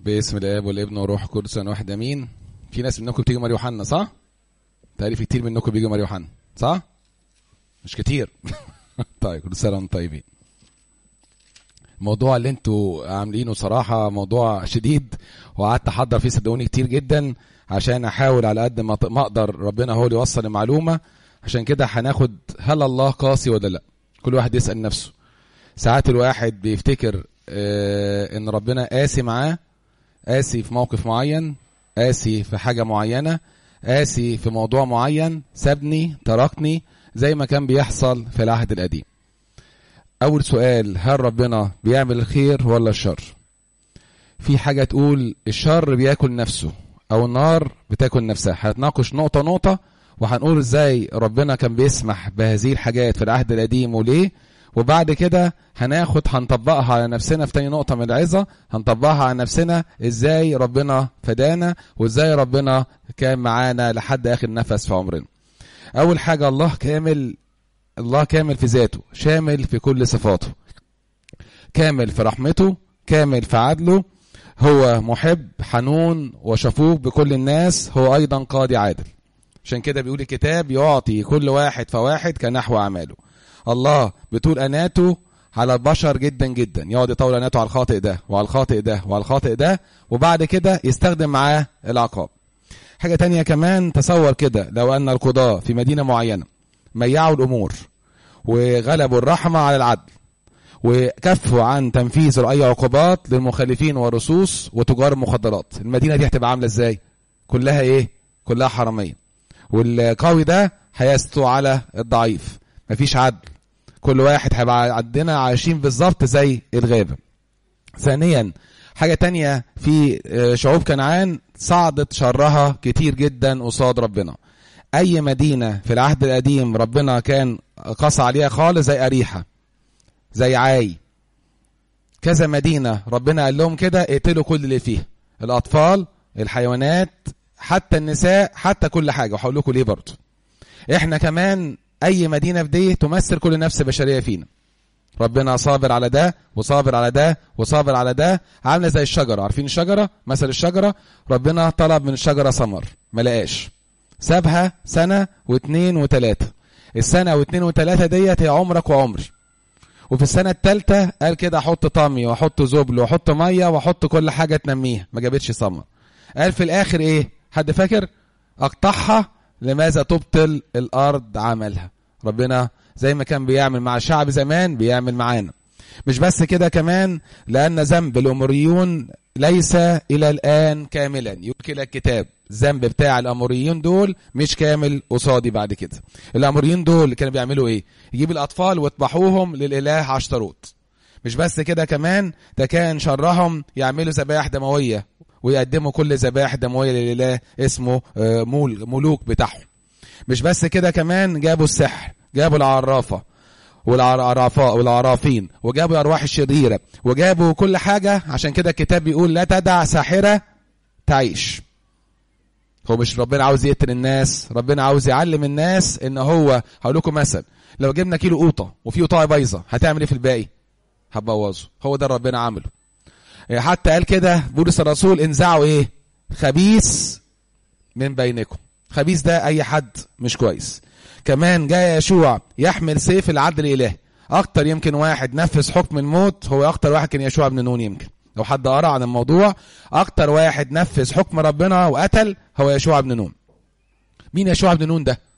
باسم الاب والابن والروح القدس واحد امين في ناس منكم بتيجي ماريو حنا صح تقريبا في كتير منكم بيجوا ماريو حنا صح مش كتير طيب كل سنه وانتم طيبين الموضوع اللي انتوا عاملينه صراحه موضوع شديد وقعدت احضر فيه صدقوني كتير جدا عشان احاول على قد ما ما اقدر ربنا هو اللي يوصل المعلومه عشان كده هناخد هل الله قاسي ولا لا كل واحد يسال نفسه ساعات الواحد بيفتكر اه ان ربنا قاسي معاه قاسي في موقف معين قاسي في حاجه معينه قاسي في موضوع معين سابني تركني زي ما كان بيحصل في العهد القديم اول سؤال هل ربنا بيعمل الخير ولا الشر في حاجه تقول الشر بياكل نفسه او النار بتاكل نفسها هنتناقش نقطه نقطه وهنقول ازاي ربنا كان بيسمح بهذه الحاجات في العهد القديم وليه وبعد كده هناخد هنطبقها على نفسنا في تاني نقطة من العظة هنطبقها على نفسنا ازاي ربنا فدانا وازاي ربنا كان معانا لحد اخر نفس في عمرنا اول حاجة الله كامل الله كامل في ذاته شامل في كل صفاته كامل في رحمته كامل في عدله هو محب حنون وشفوق بكل الناس هو ايضا قاضي عادل عشان كده بيقول الكتاب يعطي كل واحد فواحد كنحو اعماله الله بطول اناته على البشر جدا جدا يقعد يطول اناته على الخاطئ ده وعلى الخاطئ ده وعلى الخاطئ ده وبعد كده يستخدم معاه العقاب حاجة تانية كمان تصور كده لو أن القضاة في مدينة معينة ميعوا الأمور وغلبوا الرحمة على العدل وكفوا عن تنفيذ أي عقوبات للمخالفين والرصوص وتجار المخدرات المدينة دي هتبقى عاملة ازاي كلها ايه كلها حرامية والقوي ده هيستو على الضعيف مفيش عدل كل واحد هيبقى عندنا عايشين بالظبط زي الغابة ثانيا حاجة تانية في شعوب كنعان صعدت شرها كتير جدا قصاد ربنا أي مدينة في العهد القديم ربنا كان قصى عليها خالص زي أريحة زي عاي كذا مدينة ربنا قال لهم كده اقتلوا كل اللي فيها الأطفال الحيوانات حتى النساء حتى كل حاجة وهقول لكم ليه برضه احنا كمان أي مدينة في دي تمثل كل نفس بشرية فينا ربنا صابر على ده وصابر على ده وصابر على ده عامله زي الشجره عارفين الشجره مثل الشجره ربنا طلب من الشجره ثمر ما لقاش سابها سنه واثنين وثلاثه السنه واثنين وثلاثه ديت هي عمرك وعمري وفي السنه الثالثه قال كده احط طمي واحط زبل واحط ميه واحط كل حاجه تنميها ما جابتش ثمر قال في الاخر ايه حد فاكر اقطعها لماذا تبطل الارض عملها ربنا زي ما كان بيعمل مع الشعب زمان بيعمل معانا مش بس كده كمان لأن ذنب الأموريون ليس إلى الآن كاملا يقول كده الكتاب الذنب بتاع الأموريين دول مش كامل قصادي بعد كده الأموريين دول كانوا بيعملوا إيه يجيب الأطفال ويطبحوهم للإله عشتروت مش بس كده كمان ده كان شرهم يعملوا ذبائح دموية ويقدموا كل ذبائح دموية للإله اسمه مول ملوك بتاعهم مش بس كده كمان جابوا السحر جابوا العرافة والعرافاء والعرافين وجابوا الأرواح الشريرة وجابوا كل حاجة عشان كده الكتاب بيقول لا تدع ساحرة تعيش هو مش ربنا عاوز يقتل الناس ربنا عاوز يعلم الناس ان هو هقول لكم مثل لو جبنا كيلو قوطه وفي قوطه بايظه هتعمل ايه في الباقي هتبوظه هو ده ربنا عمله حتى قال كده بولس الرسول انزعوا ايه خبيث من بينكم خبيث ده اي حد مش كويس كمان جاء يشوع يحمل سيف العدل الالهي اكتر يمكن واحد نفذ حكم الموت هو اكتر واحد كان يشوع بن نون يمكن لو حد قرا عن الموضوع اكتر واحد نفذ حكم ربنا وقتل هو يشوع بن نون مين يشوع بن نون ده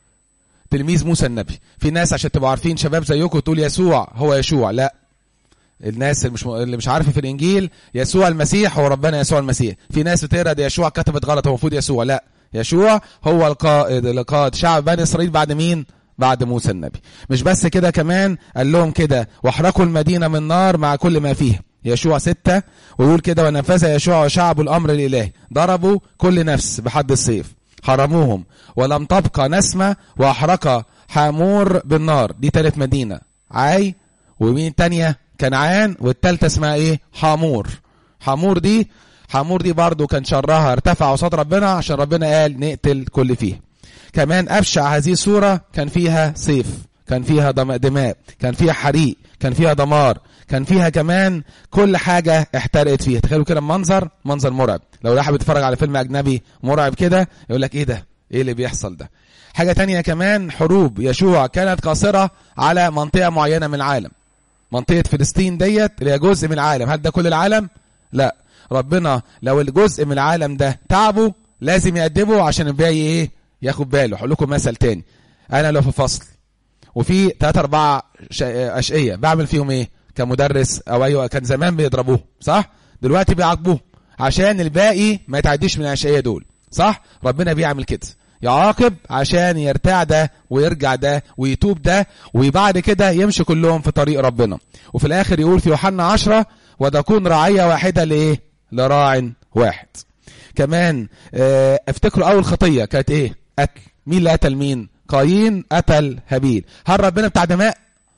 تلميذ موسى النبي في ناس عشان تبقوا عارفين شباب زيكم تقول يسوع هو يشوع لا الناس اللي مش اللي مش عارفه في الانجيل يسوع المسيح هو ربنا يسوع المسيح في ناس بتقرا ده يشوع كتبت غلط هو المفروض يسوع لا يشوع هو القائد اللي قاد شعب بني اسرائيل بعد مين بعد موسى النبي مش بس كده كمان قال لهم كده واحرقوا المدينه من نار مع كل ما فيها يشوع ستة ويقول كده ونفذ يشوع وشعب الأمر الإلهي ضربوا كل نفس بحد السيف حرموهم ولم تبقى نسمة وأحرق حامور بالنار دي تالت مدينة عاي ومين تانية كنعان والتالتة اسمها ايه حامور حامور دي حامور دي برضو كان شرها ارتفع قصاد ربنا عشان ربنا قال نقتل كل فيه كمان أبشع هذه الصورة كان فيها سيف كان فيها دماء كان فيها حريق كان فيها دمار كان فيها كمان كل حاجة احترقت فيها تخيلوا كده منظر منظر مرعب لو واحد بيتفرج على فيلم أجنبي مرعب كده يقول لك إيه ده إيه اللي بيحصل ده حاجة تانية كمان حروب يشوع كانت قاصرة على منطقة معينة من العالم منطقة فلسطين ديت اللي هي جزء من العالم هل ده كل العالم؟ لا ربنا لو الجزء من العالم ده تعبه لازم يأدبه عشان الباقي ايه ياخد باله هقول لكم مثل تاني انا لو في فصل وفي ثلاثة أربعة أشقية بعمل فيهم إيه؟ كمدرس أو أيوة كان زمان بيضربوه صح؟ دلوقتي بيعاقبوه عشان الباقي ما يتعديش من الأشقية دول صح؟ ربنا بيعمل كده يعاقب عشان يرتاع ده ويرجع ده ويتوب ده وبعد كده يمشي كلهم في طريق ربنا وفي الآخر يقول في يوحنا عشرة وتكون رعية واحدة لإيه؟ لراع واحد كمان اه افتكروا أول خطية كانت إيه؟ قتل مين اللي قتل مين؟ قايين قتل هابيل هل ربنا بتاع دماء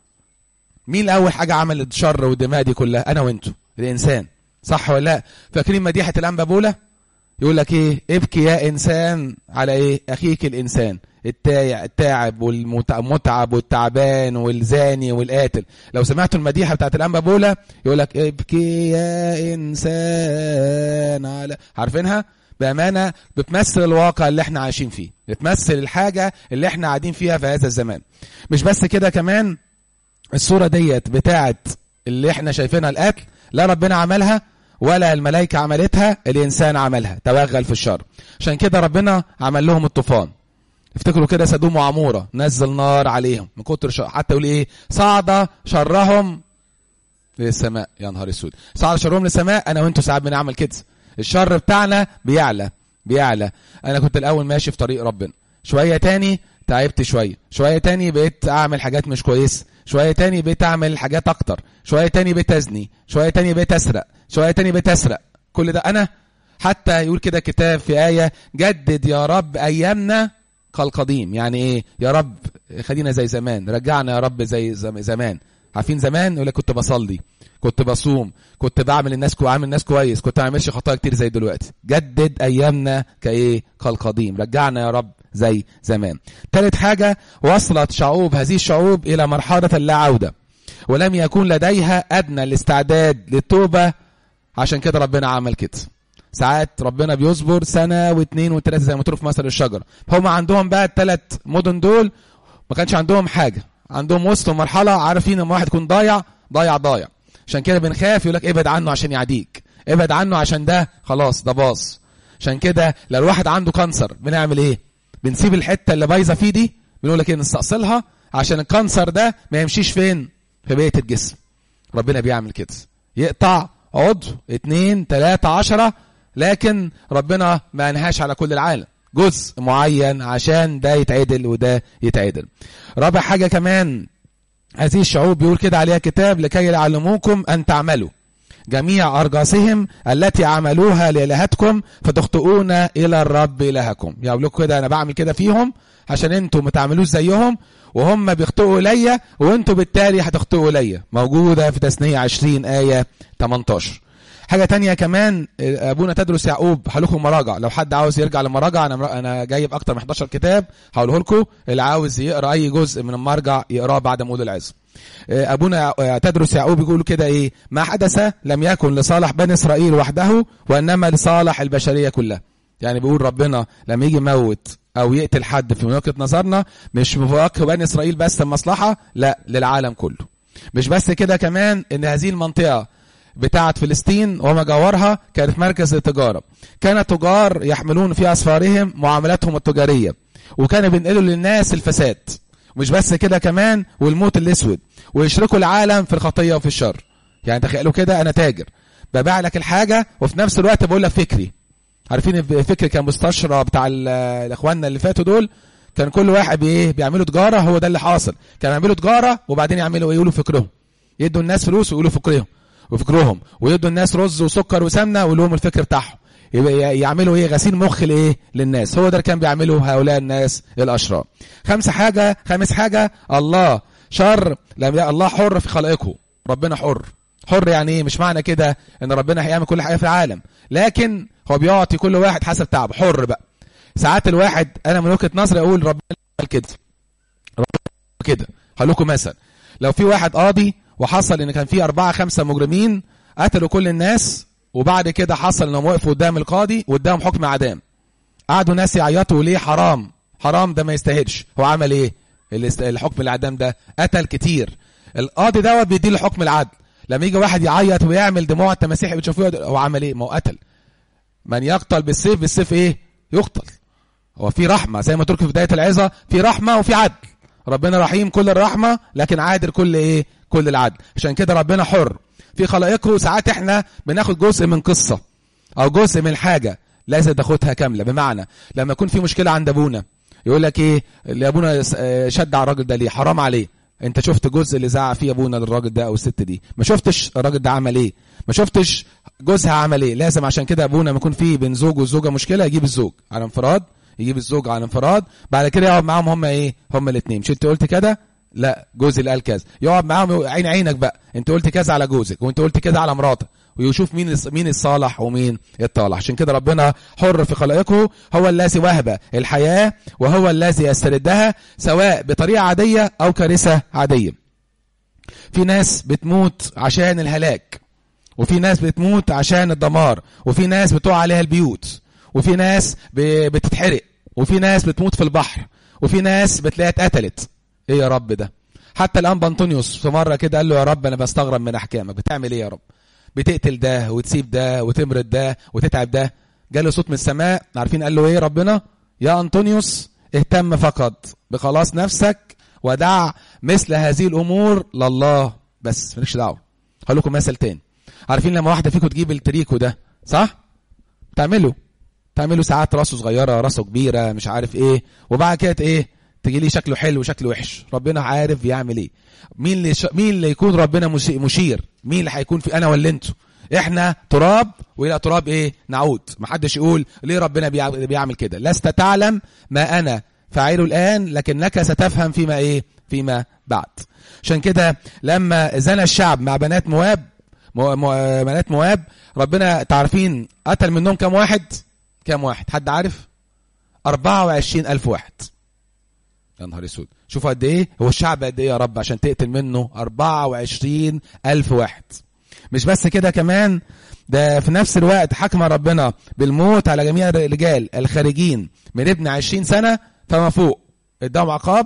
مين اول حاجه عمل الشر والدماء دي كلها انا وانتوا الانسان صح ولا لا فاكرين مديحه الانبا بولا يقول لك ايه ابكي يا انسان على ايه اخيك الانسان التاع التاعب والمتعب والتعبان والزاني والقاتل لو سمعتوا المديحه بتاعت الانبا بولا يقول لك ابكي يا انسان على عارفينها بامانه بتمثل الواقع اللي احنا عايشين فيه بتمثل الحاجه اللي احنا قاعدين فيها في هذا الزمان مش بس كده كمان الصوره ديت بتاعت اللي احنا شايفينها القتل لا ربنا عملها ولا الملائكه عملتها الانسان عملها توغل في الشر عشان كده ربنا عمل لهم الطوفان افتكروا كده سدوم وعموره نزل نار عليهم من كتر شر حتى يقول ايه صعد شرهم للسماء يا نهار اسود صعد شرهم للسماء انا وانتوا ساعات بنعمل كده الشر بتاعنا بيعلى بيعلى انا كنت الاول ماشي في طريق ربنا شويه تاني تعبت شويه شويه تاني بقيت اعمل حاجات مش كويسه شويه تاني بقيت اعمل حاجات اكتر شويه تاني بقيت ازني شويه تاني بقيت اسرق شويه تاني بقيت اسرق كل ده انا حتى يقول كده كتاب في ايه جدد يا رب ايامنا كالقديم يعني ايه يا رب خلينا زي زمان رجعنا يا رب زي زمان عارفين زمان يقول لك كنت بصلي كنت بصوم كنت بعمل الناس كو عامل الناس كويس كنت ما اعملش خطايا كتير زي دلوقتي جدد ايامنا كايه كالقديم رجعنا يا رب زي زمان ثالث حاجه وصلت شعوب هذه الشعوب الى مرحله اللا عوده ولم يكن لديها ادنى الاستعداد للتوبه عشان كده ربنا عمل كده ساعات ربنا بيصبر سنه واثنين وثلاثه زي ما تقولوا في مثل الشجره هم عندهم بقى الثلاث مدن دول ما كانش عندهم حاجه عندهم وصلوا مرحله عارفين ان واحد يكون ضايع ضايع ضايع عشان كده بنخاف يقول لك ابعد عنه عشان يعديك ابعد عنه عشان ده خلاص ده باظ عشان كده لو الواحد عنده كانسر بنعمل ايه بنسيب الحته اللي بايظه فيه دي بنقول لك ايه نستأصلها عشان الكانسر ده ما يمشيش فين في بقيه الجسم ربنا بيعمل كده يقطع عضو اتنين تلاتة عشرة لكن ربنا ما انهاش على كل العالم جزء معين عشان ده يتعدل وده يتعدل رابع حاجة كمان هذه الشعوب بيقول كده عليها كتاب لكي يعلموكم أن تعملوا جميع أرجاسهم التي عملوها لإلهتكم فتخطئون إلى الرب إلهكم يقول لكم كده أنا بعمل كده فيهم عشان انتوا ما تعملوش زيهم وهم بيخطئوا إليا وانتوا بالتالي هتخطئوا إليا موجودة في تثنية 20 آية 18 حاجه تانية كمان ابونا تدرس يعقوب هقول مراجع لو حد عاوز يرجع لمراجع انا انا جايب اكتر من 11 كتاب هقوله لكم اللي عاوز يقرا اي جزء من المرجع يقراه بعد مولد العزم ابونا تدرس يعقوب يقول كده ايه ما حدث لم يكن لصالح بني اسرائيل وحده وانما لصالح البشريه كلها يعني بيقول ربنا لما يجي يموت او يقتل حد في وجهه نظرنا مش في بني اسرائيل بس المصلحه لا للعالم كله مش بس كده كمان ان هذه المنطقه بتاعة فلسطين وما جاورها كانت مركز للتجارة كان تجار يحملون في أسفارهم معاملاتهم التجارية وكانوا بينقلوا للناس الفساد مش بس كده كمان والموت الأسود ويشركوا العالم في الخطية وفي الشر يعني تخيلوا كده أنا تاجر ببيع لك الحاجة وفي نفس الوقت بقول لك فكري عارفين الفكر كان مستشرى بتاع الاخواننا اللي فاتوا دول كان كل واحد بايه بيعملوا تجاره هو ده اللي حاصل كانوا يعملوا تجاره وبعدين يعملوا يقولوا فكرهم يدوا الناس فلوس ويقولوا فكرهم وفكرهم ويدوا الناس رز وسكر وسمنه ويقول لهم الفكر بتاعهم يبقى يعملوا ايه غسيل مخ لايه للناس هو ده اللي كان بيعمله هؤلاء الناس الاشرار خمس حاجه خامس حاجه الله شر لم الله حر في خلقكم ربنا حر حر يعني ايه مش معنى كده ان ربنا هيعمل كل حاجه في العالم لكن هو بيعطي كل واحد حسب تعبه حر بقى ساعات الواحد انا من وجهه نظري اقول ربنا عمل كده ربنا كده هقول لكم مثلا لو في واحد قاضي وحصل ان كان في اربعة خمسة مجرمين قتلوا كل الناس وبعد كده حصل انهم وقفوا قدام القاضي واداهم حكم اعدام قعدوا ناس يعيطوا ليه حرام حرام ده ما يستاهلش هو عمل ايه الاست- الحكم الاعدام ده قتل كتير القاضي دوت بيدي له حكم العدل لما يجي واحد يعيط ويعمل دموع التماسيح بتشوفوها هو عمل ايه ما هو قتل من يقتل بالسيف بالسيف ايه يقتل هو في رحمه زي ما قلت لكم في بدايه العظه في رحمه وفي عدل ربنا رحيم كل الرحمه لكن عادل كل ايه كل العدل عشان كده ربنا حر في خلائقه ساعات احنا بناخد جزء من قصه او جزء من حاجه لازم تاخدها كامله بمعنى لما يكون في مشكله عند ابونا يقول لك ايه اللي ابونا س- آه، شد على الراجل ده ليه حرام عليه انت شفت جزء اللي زعق فيه ابونا للراجل ده او الست دي ما شفتش الراجل ده عمل ايه ما شفتش جوزها عمل ايه لازم عشان كده ابونا لما يكون فيه بين زوج والزوجه مشكله يجيب الزوج على انفراد يجيب الزوج على انفراد بعد كده يقعد معاهم هم ايه هم الاثنين مش انت قلت كده لا جوزي اللي قال كذا يقعد معاهم يقول عين عينك بقى انت قلت كذا على جوزك وانت قلت كذا على مراتك ويشوف مين الص- مين الصالح ومين الطالح عشان كده ربنا حر في خلائقه هو الذي وهب الحياه وهو الذي يستردها سواء بطريقه عاديه او كارثه عاديه في ناس بتموت عشان الهلاك وفي ناس بتموت عشان الدمار وفي ناس بتقع عليها البيوت وفي ناس ب- بتتحرق وفي ناس بتموت في البحر وفي ناس بتلاقيها اتقتلت ايه يا رب ده حتى الانبا انطونيوس في مره كده قال له يا رب انا بستغرب من احكامك بتعمل ايه يا رب بتقتل ده وتسيب ده وتمرض ده وتتعب ده جاله صوت من السماء عارفين قال له ايه ربنا يا انطونيوس اهتم فقط بخلاص نفسك ودع مثل هذه الامور لله بس مالكش دعوه هقول لكم مثل تاني عارفين لما واحده فيكم تجيب التريكو ده صح تعمله تعمله ساعات راسه صغيره راسه كبيره مش عارف ايه وبعد كده ايه تجي لي شكله حلو وشكله وحش ربنا عارف بيعمل ايه مين اللي ش... مين اللي يكون ربنا مشي- مشير مين اللي هيكون في انا ولا انتوا احنا تراب والى تراب ايه نعود محدش يقول ليه ربنا بيع- بيعمل كده لست تعلم ما انا فاعله الان لكنك ستفهم فيما ايه فيما بعد عشان كده لما زنى الشعب مع بنات مواب مو... مو... بنات مواب ربنا تعرفين قتل منهم كام واحد كام واحد حد عارف 24 ألف واحد يا نهار اسود شوفوا قد ايه هو الشعب قد ايه يا رب عشان تقتل منه 24 ألف واحد مش بس كده كمان ده في نفس الوقت حكم ربنا بالموت على جميع الرجال الخارجين من ابن 20 سنة فما فوق اداهم عقاب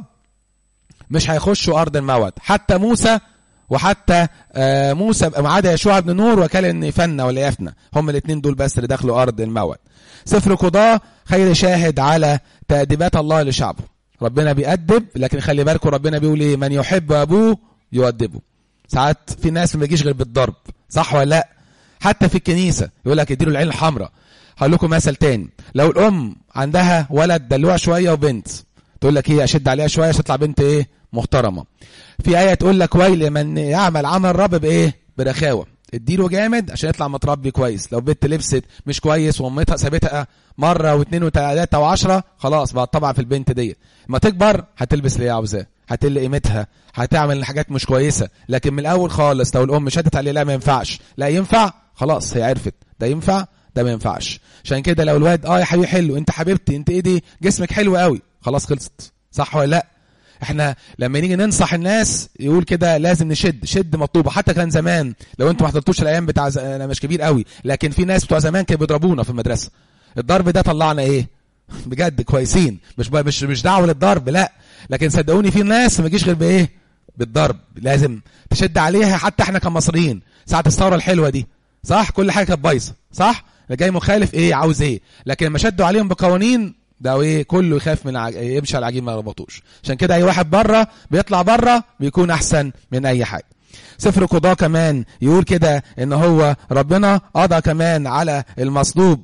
مش هيخشوا ارض الموت حتى موسى وحتى آه، موسى ما عدا يشوع بن نور وكال ان يفنى ولا يفنى هم الاثنين دول بس اللي دخلوا ارض الموت سفر قضاء خير شاهد على تأديبات الله لشعبه ربنا بيأدب لكن خلي بالكم ربنا بيقول ايه من يحب ابوه يؤدبه ساعات في ناس ما بيجيش غير بالضرب صح ولا لا حتى في الكنيسه يقول لك اديله العين الحمراء هقول لكم مثل تاني لو الام عندها ولد دلوع شويه وبنت تقول لك ايه اشد عليها شويه عشان تطلع بنت ايه محترمه في ايه تقول لك ويل من يعمل عمل رب بايه برخاوه اديله جامد عشان يطلع متربي كويس لو بنت لبست مش كويس وامتها سابتها مره واثنين وثلاثه وعشرة خلاص بقى طبعا في البنت دي ما تكبر هتلبس اللي هي عاوزاه هتقل قيمتها هتعمل حاجات مش كويسه لكن من الاول خالص لو الام شدت عليه لا ما ينفعش لا ينفع خلاص هي عرفت ده ينفع ده ما ينفعش عشان كده لو الواد اه يا حبيبي حلو انت حبيبتي انت ايه دي جسمك حلو قوي خلاص خلصت صح ولا لا احنا لما نيجي ننصح الناس يقول كده لازم نشد شد مطلوبه حتى كان زمان لو انتوا ما حضرتوش الايام بتاع ز... انا مش كبير قوي لكن في ناس بتوع زمان كانوا بيضربونا في المدرسه الضرب ده طلعنا ايه بجد كويسين مش ب... مش مش دعوه للضرب لا لكن صدقوني في ناس ما يجيش غير بايه بالضرب لازم تشد عليها حتى احنا كمصريين ساعه الثوره الحلوه دي صح كل حاجه كانت بايظه صح اللي جاي مخالف ايه عاوز ايه لكن لما شدوا عليهم بقوانين ده ايه كله يخاف من عج... يمشي على العجين ما يربطوش عشان كده اي واحد بره بيطلع بره بيكون احسن من اي حاجه سفر قضاء كمان يقول كده ان هو ربنا قضى كمان على المصلوب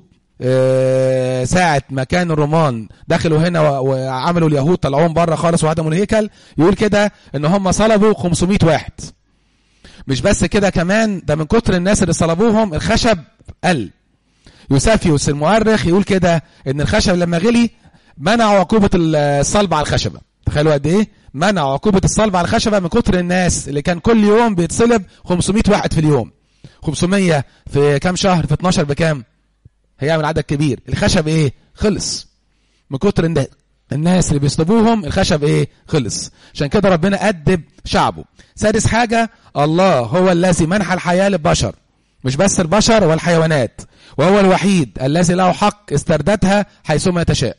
آه، ساعة ما كان الرومان دخلوا هنا و- وعملوا اليهود طلعوهم بره خالص وهدموا الهيكل يقول كده ان هم صلبوا 500 واحد مش بس كده كمان ده من كتر الناس اللي صلبوهم الخشب قل يوسافيوس المؤرخ يقول كده ان الخشب لما غلي منعوا عقوبة الصلب على الخشبة تخيلوا قد ايه منعوا عقوبة الصلب على الخشبة من كتر الناس اللي كان كل يوم بيتصلب 500 واحد في اليوم 500 في كام شهر في 12 بكام هيعمل عدد كبير الخشب ايه خلص من كتر الناس الناس اللي بيصلبوهم الخشب ايه خلص عشان كده ربنا أدب شعبه سادس حاجة الله هو الذي منح الحياة للبشر مش بس البشر والحيوانات وهو الوحيد الذي له حق استردادها حيثما تشاء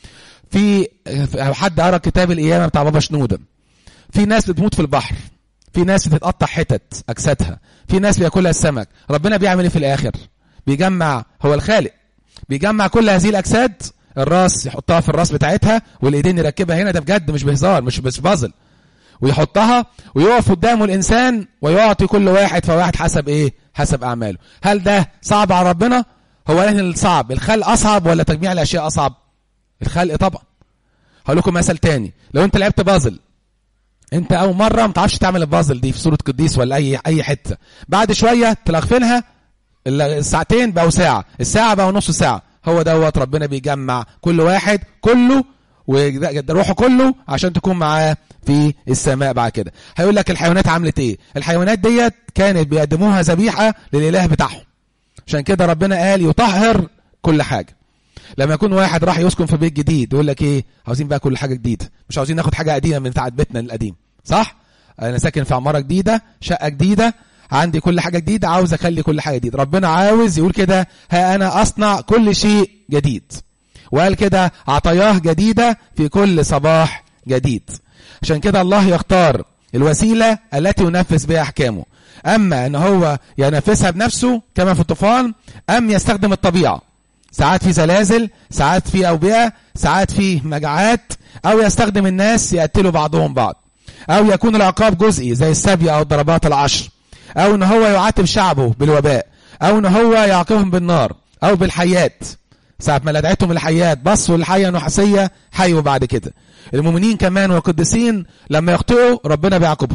في حد قرا كتاب القيامه بتاع بابا شنوده في ناس بتموت في البحر في ناس بتتقطع حتت اجسادها في ناس بياكلها السمك ربنا بيعمل ايه في الاخر بيجمع هو الخالق بيجمع كل هذه الاجساد الراس يحطها في الراس بتاعتها والايدين يركبها هنا ده بجد مش بهزار مش مش بازل ويحطها ويقف قدامه الانسان ويعطي كل واحد فواحد حسب ايه حسب اعماله هل ده صعب على ربنا هو ايه الصعب الخلق اصعب ولا تجميع الاشياء اصعب الخلق طبعا هقول لكم مثل تاني لو انت لعبت بازل انت اول مره ما تعرفش تعمل البازل دي في صوره قديس ولا اي اي حته بعد شويه تلغفلها الساعتين بقوا ساعه الساعه بقوا نص ساعه هو دوت ربنا بيجمع كل واحد كله وروحه كله عشان تكون معاه في السماء بعد كده هيقول لك الحيوانات عملت ايه الحيوانات ديت كانت بيقدموها ذبيحه للاله بتاعهم عشان كده ربنا قال يطهر كل حاجه لما يكون واحد راح يسكن في بيت جديد يقول لك ايه عاوزين بقى كل حاجه جديده مش عاوزين ناخد حاجه قديمه من بتاعه بيتنا القديم صح انا ساكن في عماره جديده شقه جديده عندي كل حاجه جديده عاوز اخلي كل حاجه جديده ربنا عاوز يقول كده ها انا اصنع كل شيء جديد وقال كده عطاياه جديده في كل صباح جديد عشان كده الله يختار الوسيله التي ينفذ بها احكامه اما ان هو ينفذها بنفسه كما في الطوفان ام يستخدم الطبيعه ساعات في زلازل ساعات في أوبئة ساعات في مجاعات أو يستخدم الناس يقتلوا بعضهم بعض أو يكون العقاب جزئي زي السبي أو الضربات العشر أو إن هو يعاتب شعبه بالوباء أو إن هو يعاقبهم بالنار أو بالحيات ساعة ما لدعتهم الحيات بصوا الحية نحاسية حيوا بعد كده المؤمنين كمان والقديسين لما يخطئوا ربنا بيعاقبهم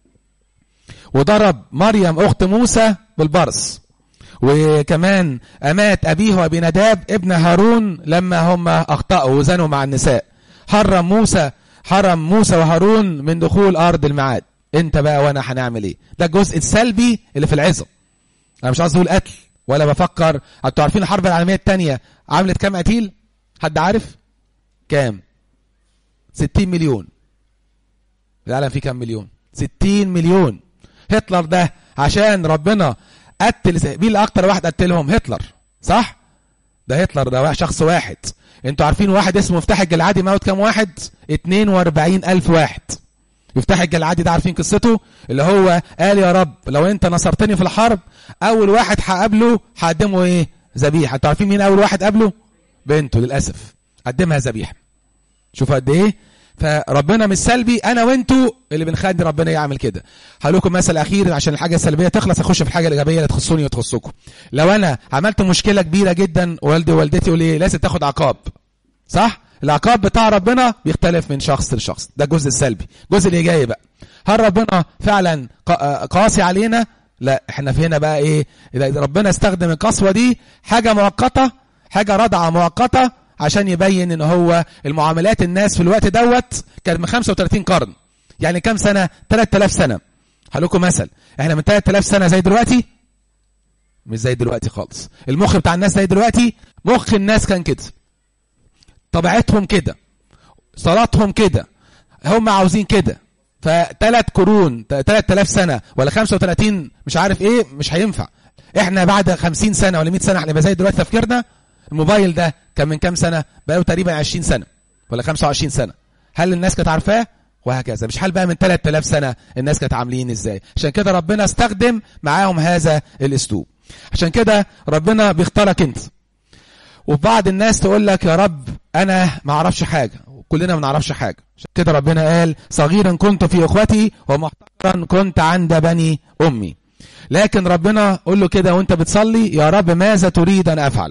وضرب مريم أخت موسى بالبرص وكمان أمات أبيه وأبي نداب ابن هارون لما هم أخطأوا وزنوا مع النساء حرم موسى حرم موسى وهارون من دخول أرض الميعاد أنت بقى وأنا هنعمل إيه ده الجزء السلبي اللي في العظم أنا مش عايز أقول قتل ولا بفكر أنتوا عارفين الحرب العالمية الثانية عملت كام قتيل حد عارف كام 60 مليون العالم فيه كام مليون 60 مليون هتلر ده عشان ربنا قتل مين اكتر واحد قتلهم هتلر صح ده هتلر ده شخص واحد انتوا عارفين واحد اسمه مفتاح الجلعادي موت كام واحد 42 الف واحد مفتاح الجلعادي ده عارفين قصته اللي هو قال يا رب لو انت نصرتني في الحرب اول واحد هقابله هقدمه ايه ذبيحه انتوا عارفين مين اول واحد قابله بنته للاسف قدمها ذبيحه شوفوا قد ايه فربنا مش سلبي انا وانتوا اللي بنخلي ربنا يعمل كده هقول لكم مثل اخير عشان الحاجه السلبيه تخلص اخش في الحاجه الايجابيه اللي تخصني وتخصكم لو انا عملت مشكله كبيره جدا والدي ووالدتي يقول لي لازم تاخد عقاب صح العقاب بتاع ربنا بيختلف من شخص لشخص ده الجزء السلبي الجزء الايجابي بقى هل ربنا فعلا قاسي علينا لا احنا في هنا بقى ايه اذا ربنا استخدم القسوه دي حاجه مؤقته حاجه رضعه مؤقته عشان يبين ان هو المعاملات الناس في الوقت دوت كانت من 35 قرن يعني كام سنه 3000 سنه هقول لكم مثل احنا من 3000 سنه زي دلوقتي مش زي دلوقتي خالص المخ بتاع الناس زي دلوقتي مخ الناس كان كده طبيعتهم كده صلاتهم كده هم عاوزين كده فثلاث قرون 3000 سنه ولا 35 مش عارف ايه مش هينفع احنا بعد 50 سنه ولا 100 سنه هنبقى زي دلوقتي تفكيرنا الموبايل ده كان من كام سنه بقاله تقريبا 20 سنه ولا 25 سنه هل الناس كانت عارفاه وهكذا مش حال بقى من 3000 سنه الناس كانت عاملين ازاي عشان كده ربنا استخدم معاهم هذا الاسلوب عشان كده ربنا بيختارك انت وبعض الناس تقول لك يا رب انا ما اعرفش حاجه كلنا ما نعرفش حاجه عشان كده ربنا قال صغيرا كنت في اخوتي ومحتقرا كنت عند بني امي لكن ربنا قول له كده وانت بتصلي يا رب ماذا تريد ان افعل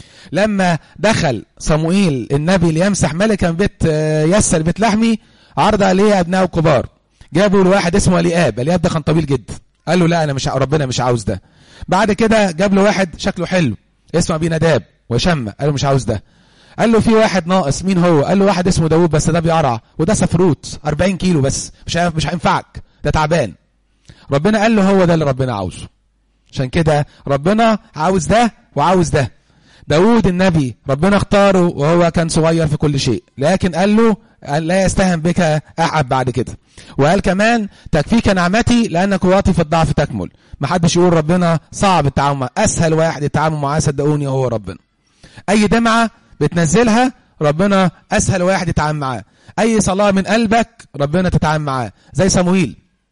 لما دخل صموئيل النبي ليمسح ملكا بيت يسر بيت لحمي عرض عليه ابنائه الكبار جابوا لواحد اسمه الياب الياب ده كان طويل جدا قال له لا انا مش ربنا مش عاوز ده بعد كده جاب له واحد شكله حلو اسمه ابي نداب وشمة قال له مش عاوز ده قال له في واحد ناقص مين هو قال له واحد اسمه داوود بس ده بيقرع وده سفروت 40 كيلو بس مش مش هينفعك ده تعبان ربنا قال له هو ده اللي ربنا عاوزه عشان كده ربنا عاوز ده وعاوز ده داود النبي ربنا اختاره وهو كان صغير في كل شيء لكن قال له لا يستهن بك أحد بعد كده وقال كمان تكفيك نعمتي لأن قواتي في الضعف تكمل محدش يقول ربنا صعب التعامل معاه أسهل واحد التعامل معاه صدقوني هو ربنا أي دمعة بتنزلها ربنا أسهل واحد يتعامل معاه أي صلاة من قلبك ربنا تتعامل معاه زي صموئيل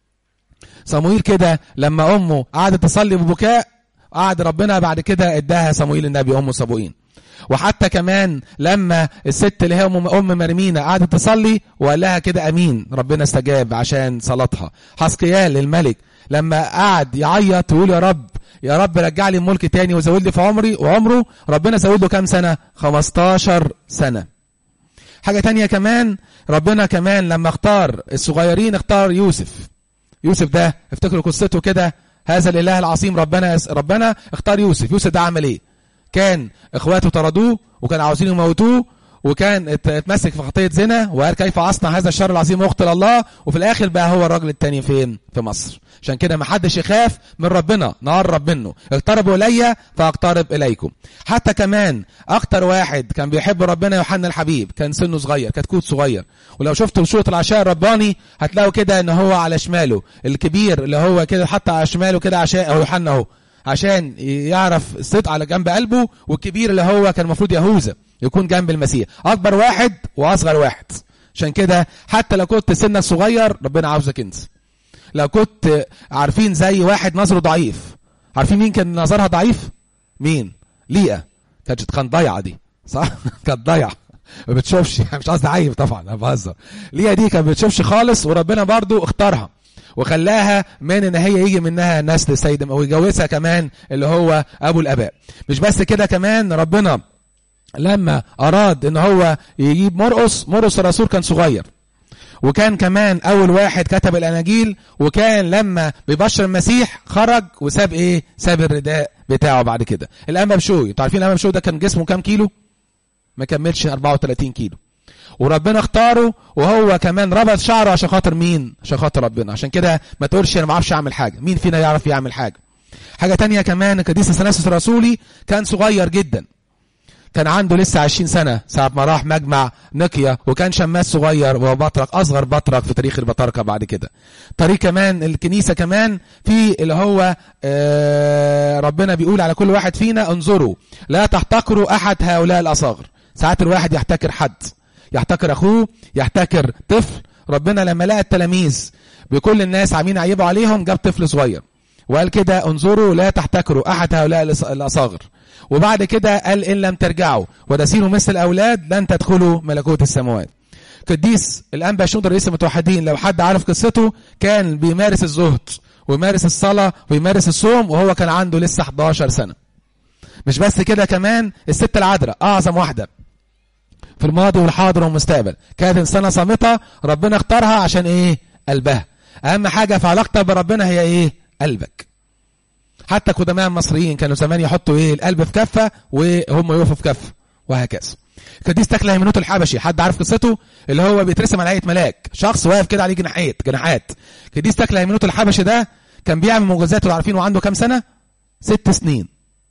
صموئيل كده لما أمه قعدت تصلي ببكاء قعد ربنا بعد كده اداها صموئيل النبي أمه صبوئين وحتى كمان لما الست اللي هي ام ام مرمينا قعدت تصلي وقال لها كده امين ربنا استجاب عشان صلاتها حسقيال الملك لما قعد يعيط ويقول يا رب يا رب رجع لي الملك تاني وزود لي في عمري وعمره ربنا زود له كام سنه 15 سنه حاجه تانية كمان ربنا كمان لما اختار الصغيرين اختار يوسف يوسف ده افتكروا قصته كده هذا الاله العظيم ربنا ربنا اختار يوسف يوسف ده عمل ايه كان اخواته طردوه وكان عاوزين يموتوه وكان اتمسك في خطيه زنا وقال كيف اصنع هذا الشر العظيم واقتل الله وفي الاخر بقى هو الراجل التاني فين في مصر عشان كده ما حدش يخاف من ربنا نقرب منه اقتربوا الي فاقترب اليكم حتى كمان اكتر واحد كان بيحب ربنا يوحنا الحبيب كان سنه صغير كتكوت صغير ولو شفتوا شوط العشاء الرباني هتلاقوا كده ان هو على شماله الكبير اللي هو كده حتى على شماله كده عشاء او يوحنا اهو عشان يعرف الصدق على جنب قلبه والكبير اللي هو كان المفروض يهوذا يكون جنب المسيح اكبر واحد واصغر واحد عشان كده حتى لو كنت سنك صغير ربنا عاوزك انت لو كنت عارفين زي واحد نظره ضعيف عارفين مين كان نظرها ضعيف مين ليئة كانت كان ضايعه دي صح كانت ضايعه ما بتشوفش مش قصدي عيب طبعا انا بهزر ليئة دي كانت ما بتشوفش خالص وربنا برضو اختارها وخلاها من ان هي يجي منها نسل السيد ويجوزها كمان اللي هو ابو الاباء مش بس كده كمان ربنا لما اراد ان هو يجيب مرقص مرقص الرسول كان صغير وكان كمان اول واحد كتب الاناجيل وكان لما بيبشر المسيح خرج وساب ايه ساب الرداء بتاعه بعد كده الانبا بشوي انتوا عارفين الانبا بشوي ده كان جسمه كام كيلو ما كملش 34 كيلو وربنا اختاره وهو كمان ربط شعره عشان خاطر مين عشان خاطر ربنا عشان كده ما تقولش انا ما اعرفش اعمل حاجه مين فينا يعرف يعمل حاجه حاجه تانية كمان القديس اثناسيوس الرسولي كان صغير جدا كان عنده لسه 20 سنة ساعة ما راح مجمع نقيا وكان شماس صغير وهو بطرك أصغر بطرك في تاريخ البطاركة بعد كده طريق كمان الكنيسة كمان في اللي هو آه ربنا بيقول على كل واحد فينا انظروا لا تحتقروا أحد هؤلاء الأصاغر ساعات الواحد يحتكر حد يحتكر أخوه يحتكر طفل ربنا لما لقى التلاميذ بكل الناس عاملين يعيبوا عليهم جاب طفل صغير وقال كده انظروا لا تحتكروا أحد هؤلاء الأصاغر وبعد كده قال إن لم ترجعوا وتسيروا مثل الأولاد لن تدخلوا ملكوت السماوات قديس الأنبا شنودر رئيس المتوحدين لو حد عارف قصته كان بيمارس الزهد ويمارس الصلاة ويمارس الصوم وهو كان عنده لسه 11 سنة مش بس كده كمان الست العذراء أعظم واحدة في الماضي والحاضر والمستقبل كانت إنسانة صامتة ربنا اختارها عشان إيه قلبها أهم حاجة في علاقتها بربنا هي إيه قلبك حتى قدماء المصريين كانوا زمان يحطوا ايه القلب في كفه وهم يقفوا في كفه وهكذا قديس تكله هيمنوت الحبشي حد عارف قصته اللي هو بيترسم على هيئه ملاك شخص واقف كده عليه جناحات جناحات قديس تكله هيمنوت الحبشي ده كان بيعمل معجزات وعارفين وعنده كام سنه ست سنين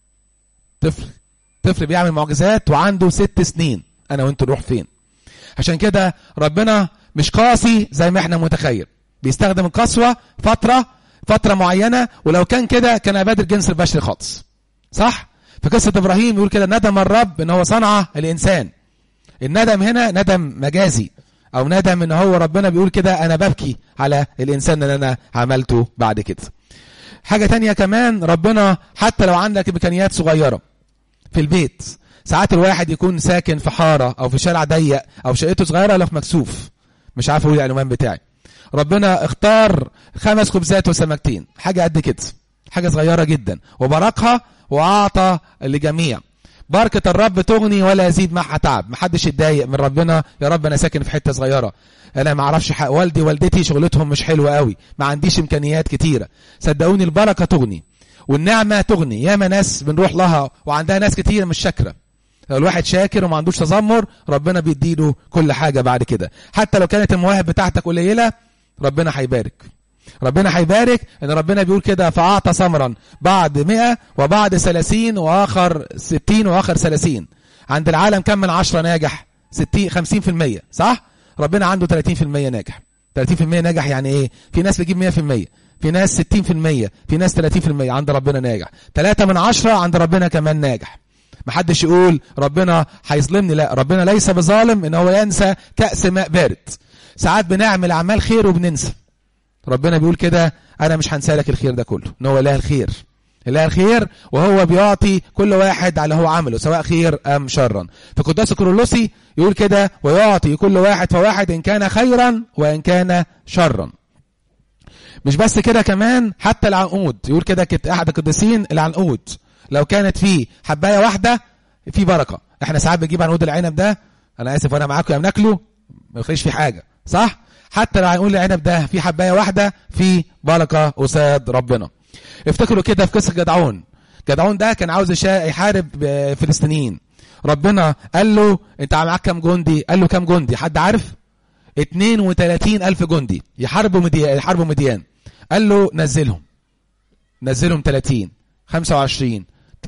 طفل طفل بيعمل معجزات وعنده ست سنين انا وانتوا نروح فين عشان كده ربنا مش قاسي زي ما احنا متخيل بيستخدم القسوه فتره فترة معينة ولو كان كده كان عباد الجنس البشري خالص صح في قصة إبراهيم يقول كده ندم الرب إن هو صنع الإنسان الندم هنا ندم مجازي أو ندم إن هو ربنا بيقول كده أنا ببكي على الإنسان اللي أنا عملته بعد كده حاجة تانية كمان ربنا حتى لو عندك إمكانيات صغيرة في البيت ساعات الواحد يكون ساكن في حارة أو في شارع ضيق أو شقته صغيرة لو في مكسوف مش عارف أقول العنوان بتاعي ربنا اختار خمس خبزات وسمكتين حاجة قد كده حاجة صغيرة جدا وباركها وأعطى لجميع بركة الرب تغني ولا يزيد معها تعب محدش يتضايق من ربنا يا رب أنا ساكن في حتة صغيرة أنا ما أعرفش حق والدي والدتي شغلتهم مش حلوة قوي ما عنديش إمكانيات كتيرة صدقوني البركة تغني والنعمة تغني ياما ناس بنروح لها وعندها ناس كتير مش شاكرة لو الواحد شاكر وما عندوش تذمر ربنا بيديله كل حاجة بعد كده حتى لو كانت المواهب بتاعتك قليلة ربنا هيبارك ربنا هيبارك ان ربنا بيقول كده فاعطى ثمرا بعد 100 وبعد 30 واخر 60 واخر 30 عند العالم كم من 10 ناجح 60 50% صح ربنا عنده 30% ناجح 30% ناجح يعني ايه في ناس بتجيب 100% في ناس 60% في ناس 30% عند ربنا ناجح 3 من 10 عند ربنا كمان ناجح محدش يقول ربنا هيظلمني لا ربنا ليس بظالم ان هو ينسى كأس ماء بارد ساعات بنعمل اعمال خير وبننسى ربنا بيقول كده انا مش هنسى لك الخير ده كله ان هو اله الخير اله الخير وهو بيعطي كل واحد على هو عمله سواء خير ام شرا فقداس كرولوسي يقول كده ويعطي كل واحد فواحد ان كان خيرا وان كان شرا مش بس كده كمان حتى العنقود يقول كده كت احد القديسين العنقود لو كانت فيه حبايه واحده في بركه احنا ساعات بنجيب عنقود العنب ده انا اسف وانا معاكم يا بناكله ما يخليش فيه حاجه صح حتى لو هنقول العنب ده في حبايه واحده في بركه قصاد ربنا افتكروا كده في قصه جدعون جدعون ده كان عاوز يحارب فلسطينيين ربنا قال له انت معاك كام جندي قال له كام جندي حد عارف 32 ألف جندي يحاربوا مديان يحاربوا مديان قال له نزلهم نزلهم 30 25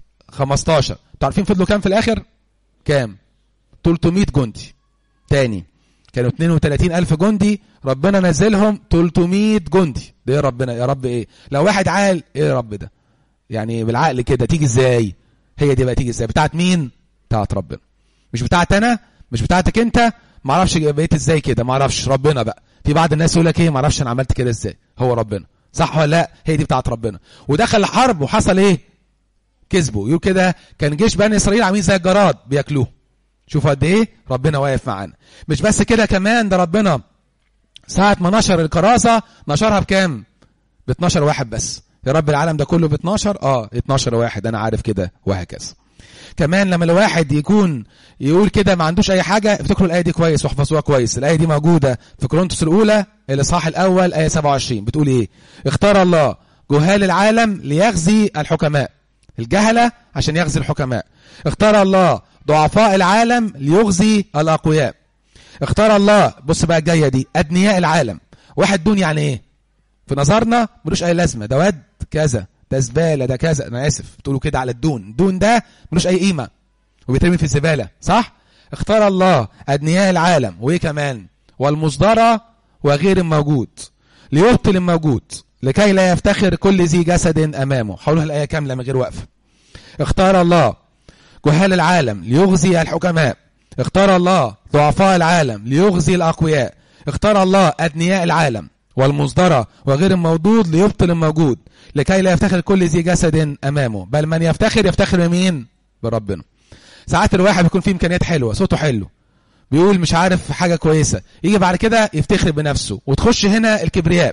15 تعرفين فضلوا كام في الآخر كام 300 جندي تاني كانوا 32 ألف جندي ربنا نزلهم 300 جندي ده يا ربنا يا رب ايه لو واحد عال ايه يا رب ده يعني بالعقل كده تيجي ازاي هي دي بقى تيجي ازاي بتاعت مين بتاعت ربنا مش بتاعت انا مش بتاعتك انت ما اعرفش بقيت ازاي كده ما اعرفش ربنا بقى في بعض الناس يقول لك ايه ما اعرفش انا عملت كده ازاي هو ربنا صح ولا لا هي دي بتاعت ربنا ودخل الحرب وحصل ايه كسبوا يقول كده كان جيش بني اسرائيل عاملين زي الجراد بياكلوه شوفوا قد ايه ربنا واقف معانا مش بس كده كمان ده ربنا ساعة ما نشر الكراسة نشرها بكام ب 12 واحد بس يا رب العالم ده كله ب 12 اه 12 واحد انا عارف كده وهكذا كمان لما الواحد يكون يقول كده ما عندوش اي حاجه افتكروا الايه دي كويس واحفظوها كويس الايه دي موجوده في كورنثوس الاولى الاصحاح الاول ايه 27 بتقول ايه اختار الله جهال العالم ليغزي الحكماء الجهله عشان يغزي الحكماء اختار الله ضعفاء العالم ليغزي الاقوياء اختار الله بص بقى الجايه دي ادنياء العالم واحد دون يعني ايه في نظرنا ملوش اي لازمه ده واد كذا ده زباله ده كذا انا اسف بتقولوا كده على الدون الدون ده ملوش اي قيمه وبيترمي في الزباله صح اختار الله ادنياء العالم وايه كمان والمصدرة وغير الموجود ليبطل الموجود لكي لا يفتخر كل ذي جسد امامه حولها الايه كامله من غير وقف اختار الله جهال العالم ليغزي الحكماء اختار الله ضعفاء العالم ليغزي الاقوياء اختار الله ادنياء العالم والمصدرة وغير الموجود ليبطل الموجود لكي لا يفتخر كل ذي جسد امامه بل من يفتخر يفتخر بمين بربنا ساعات الواحد بيكون فيه امكانيات حلوه صوته حلو بيقول مش عارف حاجه كويسه يجي بعد كده يفتخر بنفسه وتخش هنا الكبرياء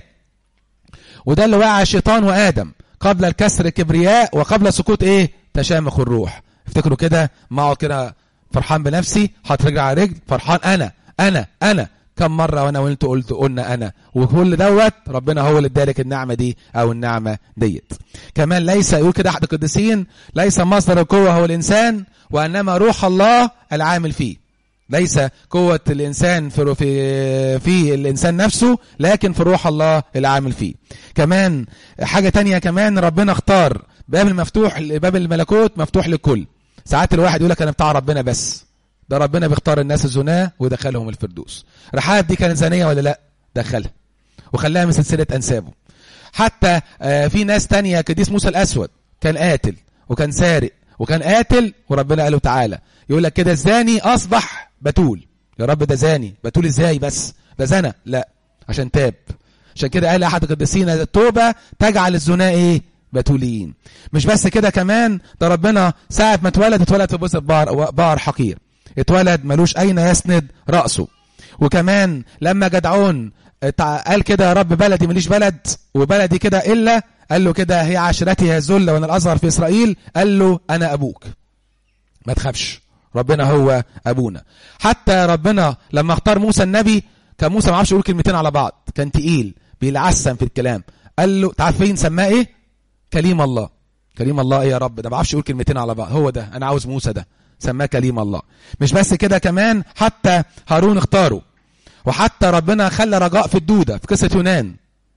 وده اللي وقع الشيطان وادم قبل الكسر الكبرياء وقبل سقوط ايه تشامخ الروح افتكروا كده ما اقعد كده فرحان بنفسي حاطط رجل على رجل فرحان انا انا انا كم مرة وانا وانت قلت قلنا انا وكل دوت ربنا هو اللي ادالك النعمة دي او النعمة ديت كمان ليس يقول كده احد القديسين ليس مصدر القوة هو الانسان وانما روح الله العامل فيه ليس قوة الإنسان في, في, في الإنسان نفسه لكن في روح الله العامل فيه كمان حاجة تانية كمان ربنا اختار باب المفتوح باب الملكوت مفتوح للكل ساعات الواحد يقول لك أنا بتاع ربنا بس ده ربنا بيختار الناس الزناة ويدخلهم الفردوس رحاب دي كانت زانية ولا لا دخلها وخلاها من سلسلة أنسابه حتى في ناس تانية كديس موسى الأسود كان قاتل وكان سارق وكان قاتل وربنا قال له تعالى يقول لك كده الزاني أصبح بتول يا رب ده زاني بتول ازاي بس ده زنا لا عشان تاب عشان كده قال احد القديسين التوبه تجعل الزنا ايه بتوليين مش بس كده كمان ده ربنا ساعه ما اتولد اتولد في بوس بار بار حقير اتولد ملوش اين يسند راسه وكمان لما جدعون قال كده يا رب بلدي ماليش بلد وبلدي كده الا قال له كده هي عشرتي هي الذل وانا الاصغر في اسرائيل قال له انا ابوك ما تخافش ربنا هو ابونا حتى ربنا لما اختار موسى النبي كان موسى ما عرفش يقول كلمتين على بعض كان تقيل بيلعسم في الكلام قال له تعرف فين سماه ايه كليم الله كليم الله ايه يا رب ده ما بعرفش يقول كلمتين على بعض هو ده انا عاوز موسى ده سماه كليم الله مش بس كده كمان حتى هارون اختاره وحتى ربنا خلى رجاء في الدوده في قصه يونان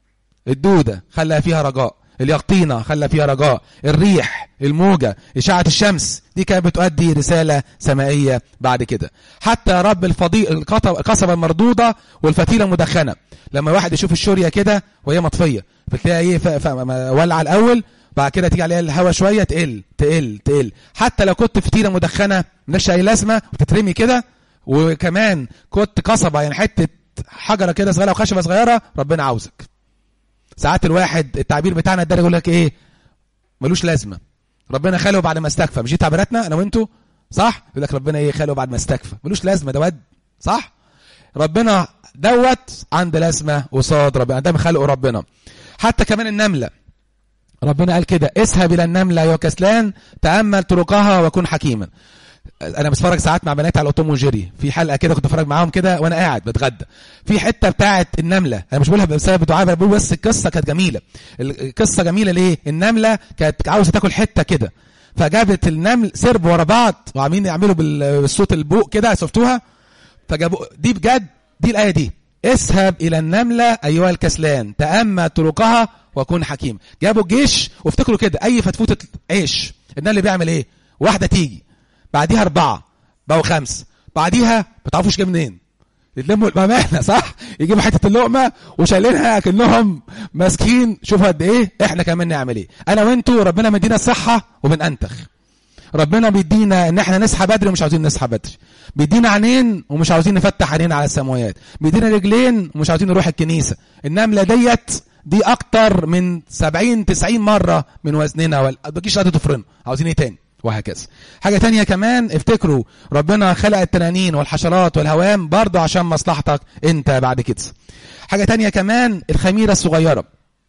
الدودة خلى فيها رجاء اليقطينة خلى فيها رجاء الريح الموجة إشعة الشمس دي كانت بتؤدي رسالة سمائية بعد كده حتى يا رب الفضيء القصبة المردودة والفتيلة المدخنة لما واحد يشوف الشورية كده وهي مطفية فتلاقي ايه ولع الأول بعد كده تيجي عليها الهواء شوية تقل تقل تقل حتى لو كنت فتيلة مدخنة ملهاش أي لازمة وتترمي كده وكمان كنت قصبة يعني حتة حجرة كده صغيرة وخشبة صغيرة ربنا عاوزك ساعات الواحد التعبير بتاعنا ده يقول لك ايه ملوش لازمه ربنا خلقه بعد ما استكفى مش دي تعبيراتنا انا وانتوا صح يقول لك ربنا ايه خلقه بعد ما استكفى ملوش لازمه ده ود صح ربنا دوت عنده لازمه قصاد ربنا ده خلقه ربنا حتى كمان النمله ربنا قال كده اذهب الى النمله يا كسلان تامل طرقها وكن حكيما انا بتفرج ساعات مع بنات على توم وجيري في حلقه كده كنت بتفرج معاهم كده وانا قاعد بتغدى في حته بتاعه النمله انا مش بقولها بسبب دعاء انا بقول بس القصه كانت جميله القصه جميله ليه النمله كانت عاوزه تاكل حته كده فجابت النمل سرب ورا بعض وعاملين يعملوا بالصوت البوق كده شفتوها فجابوا دي بجد دي الايه دي اذهب الى النمله ايها الكسلان تامل طرقها وكن حكيم جابوا الجيش وافتكروا كده اي فتفوته عيش النمل بيعمل ايه واحده تيجي بعديها أربعة بقوا خمس بعديها ما تعرفوش جاي منين يتلموا بأمانة صح يجيبوا حتة اللقمة وشايلينها كأنهم ماسكين شوفوا قد إيه إحنا كمان نعمل إيه أنا وأنتوا ربنا مدينا الصحة وبنأنتخ ربنا بيدينا ان احنا نصحى بدري ومش عاوزين نصحى بدري بيدينا عينين ومش عاوزين نفتح عينينا على السماوات بيدينا رجلين ومش عاوزين نروح الكنيسه النمله ديت دي اكتر من 70 90 مره من وزننا ولا ما تجيش قد تفرنا عاوزين ايه تاني وهكذا حاجة تانية كمان افتكروا ربنا خلق التنانين والحشرات والهوام برضه عشان مصلحتك انت بعد كده حاجة تانية كمان الخميرة الصغيرة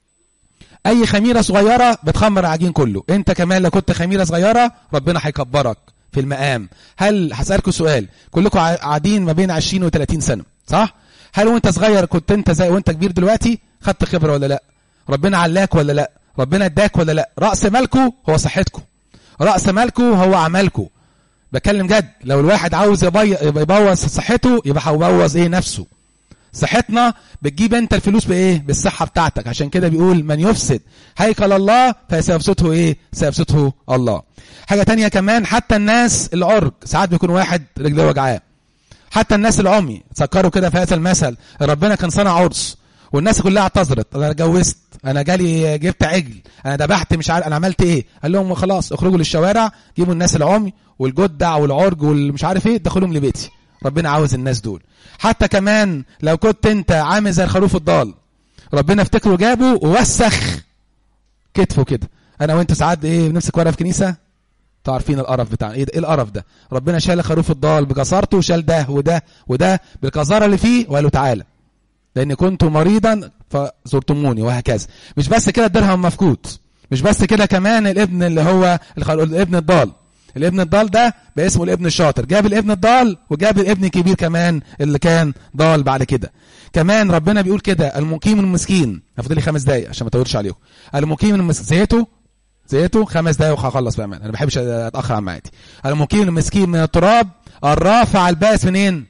اي خميرة صغيرة بتخمر العجين كله انت كمان لو كنت خميرة صغيرة ربنا هيكبرك في المقام هل هسألكوا سؤال كلكم قاعدين ما بين 20 و30 سنة صح هل وانت صغير كنت انت زي وانت كبير دلوقتي خدت خبرة ولا لا ربنا علاك ولا لا ربنا اداك ولا لا رأس مالكو هو صحتكم رأس مالكو هو عملكو بكلم جد لو الواحد عاوز يبوظ صحته يبقى هيبوظ ايه نفسه صحتنا بتجيب انت الفلوس بايه بالصحه بتاعتك عشان كده بيقول من يفسد هيكل الله فسيفسده ايه سيفسده الله حاجه تانية كمان حتى الناس العرج ساعات بيكون واحد رجليه وجعاه حتى الناس العمي تذكروا كده في هذا المثل ربنا كان صنع عرس والناس كلها اعتذرت انا اتجوزت انا جالي جبت عجل انا ذبحت مش عارف انا عملت ايه قال لهم خلاص اخرجوا للشوارع جيبوا الناس العمي والجدع والعرج والمش عارف ايه دخلهم لبيتي ربنا عاوز الناس دول حتى كمان لو كنت انت عامل زي الخروف الضال ربنا افتكره جابه ووسخ كتفه كده انا وانت ساعات ايه بنمسك ورقه في كنيسه عارفين القرف بتاع ايه ايه القرف ده ربنا شال خروف الضال بجسارته وشال ده وده وده بالقذاره اللي فيه وقال له تعالى لان كنت مريضا فزرتموني وهكذا مش بس كده الدرهم مفقود مش بس كده كمان الابن اللي هو الابن الضال الابن الضال ده باسمه الابن الشاطر جاب الابن الضال وجاب الابن الكبير كمان اللي كان ضال بعد كده كمان ربنا بيقول كده المقيم المسكين هفضل لي خمس دقايق عشان ما اطولش عليكم المقيم المسكين زيته زيته خمس دقايق وهخلص بقى انا ما بحبش اتاخر عن ميعادي المقيم المسكين من التراب الرافع الباس منين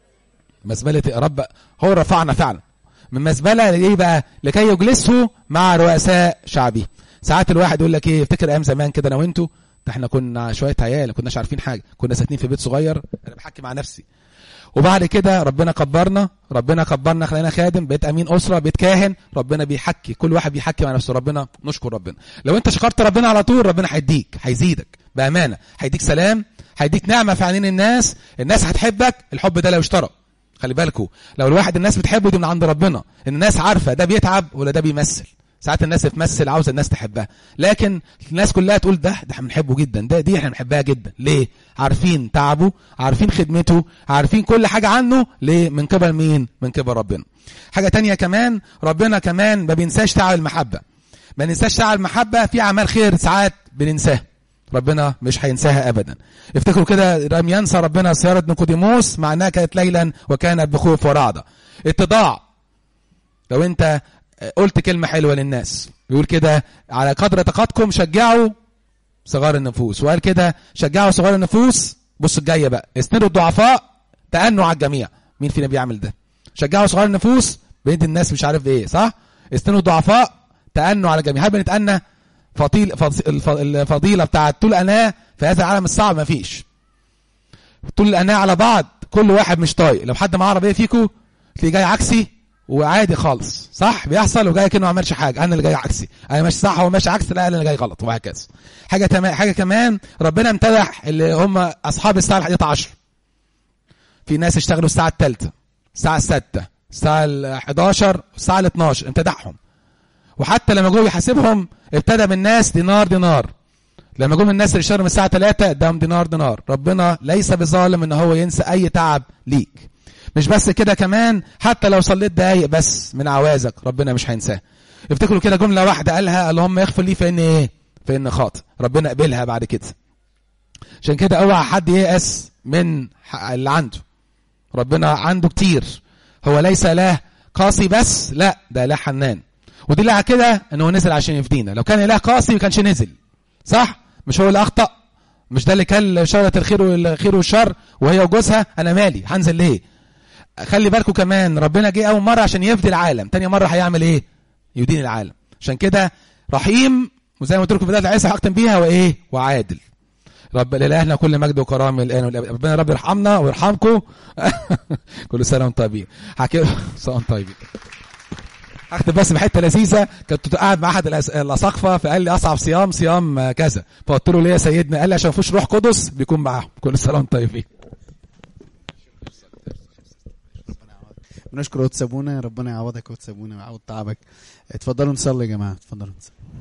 مزبله رب هو رفعنا فعلا من مزبله لايه بقى لكي يجلسه مع رؤساء شعبه ساعات الواحد يقول لك ايه افتكر ايام زمان كده انا وانتوا ده احنا كنا شويه عيال ما كناش عارفين حاجه كنا ساكنين في بيت صغير انا بحكي مع نفسي وبعد كده ربنا كبرنا ربنا كبرنا خلينا خادم بقيت امين اسره بقيت كاهن ربنا بيحكي كل واحد بيحكي مع نفسه ربنا نشكر ربنا لو انت شكرت ربنا على طول ربنا هيديك هيزيدك بامانه هيديك سلام هيديك نعمه في عينين الناس الناس هتحبك الحب ده لو اشترى خلي بالكوا لو الواحد الناس بتحبه دي من عند ربنا ان الناس عارفه ده بيتعب ولا ده بيمثل ساعات الناس بتمثل عاوزه الناس تحبها لكن الناس كلها تقول ده ده احنا بنحبه جدا ده دي احنا بنحبها جدا ليه عارفين تعبه عارفين خدمته عارفين كل حاجه عنه ليه من قبل مين من قبل ربنا حاجه تانية كمان ربنا كمان ما بينساش تعب المحبه ما ننساش تعب المحبه في اعمال خير ساعات بننساها ربنا مش هينساها ابدا افتكروا كده لم ينسى ربنا سيارة نيقوديموس مع انها كانت ليلا وكانت بخوف ورعدة اتضاع لو انت قلت كلمة حلوة للناس يقول كده على قدر طاقتكم شجعوا صغار النفوس وقال كده شجعوا صغار النفوس بص الجاية بقى اسندوا الضعفاء تأنوا على الجميع مين فينا بيعمل ده شجعوا صغار النفوس بيد الناس مش عارف ايه صح استنوا الضعفاء تأنوا على الجميع هل بنتأنى فضيل فض- الف- الفضيلة بتاعت طول أناة في هذا العالم الصعب مفيش طول الأناة على بعض كل واحد مش طايق لو حد معاه عربية فيكو تلاقيه جاي عكسي وعادي خالص صح بيحصل وجاي كأنه ما عملش حاجة أنا اللي جاي عكسي أنا ماشي صح هو ماشي عكس لا أنا اللي جاي غلط وهكذا حاجة تمام حاجة كمان ربنا امتدح اللي هم أصحاب الساعة الحادية عشر في ناس اشتغلوا الساعة الثالثة الساعة الستة الساعة ال 11 الساعة ال 12 امتدحهم وحتى لما جم يحاسبهم ابتدى من الناس دينار دينار لما جم الناس اللي اشتغلوا من الساعة 3 اداهم دينار دينار ربنا ليس بظالم ان هو ينسى اي تعب ليك مش بس كده كمان حتى لو صليت دقايق بس من عوازك ربنا مش هينساه افتكروا كده جملة واحدة قالها اللهم يغفر لي فإن ايه فإن خاطئ ربنا قبلها بعد كده عشان كده اوعى حد ييأس من ح- اللي عنده ربنا عنده كتير هو ليس اله قاسي بس لا ده اله حنان ودي على كده ان هو نزل عشان يفدينا لو كان اله قاسي ما كانش نزل صح مش هو اللي اخطا مش ده اللي كان شجره الخير والخير والشر وهي وجوزها انا مالي هنزل ليه خلي بالكم كمان ربنا جه اول مره عشان يفدي العالم تاني مره هيعمل ايه يدين العالم عشان كده رحيم وزي ما قلت لكم في بدايه العيسى هختم بيها وايه وعادل رب لإلهنا كل مجد وكرامة الآن والأبد ربنا رب يرحمنا ويرحمكم كل سنة وانتم طيبين حكي سنة وانتم طيبين اختم بس بحته لذيذه كنت قاعد مع احد الأس- الاساقفه فقال لي اصعب صيام صيام آه، كذا فقلت له ليه يا سيدنا قال لي عشان مفيش روح قدس بيكون معاهم كل سنه وانتم طيبين بنشكر قدس ابونا ربنا يعوضك قدس ابونا ويعوض تعبك اتفضلوا نصلي يا جماعه اتفضلوا نصلي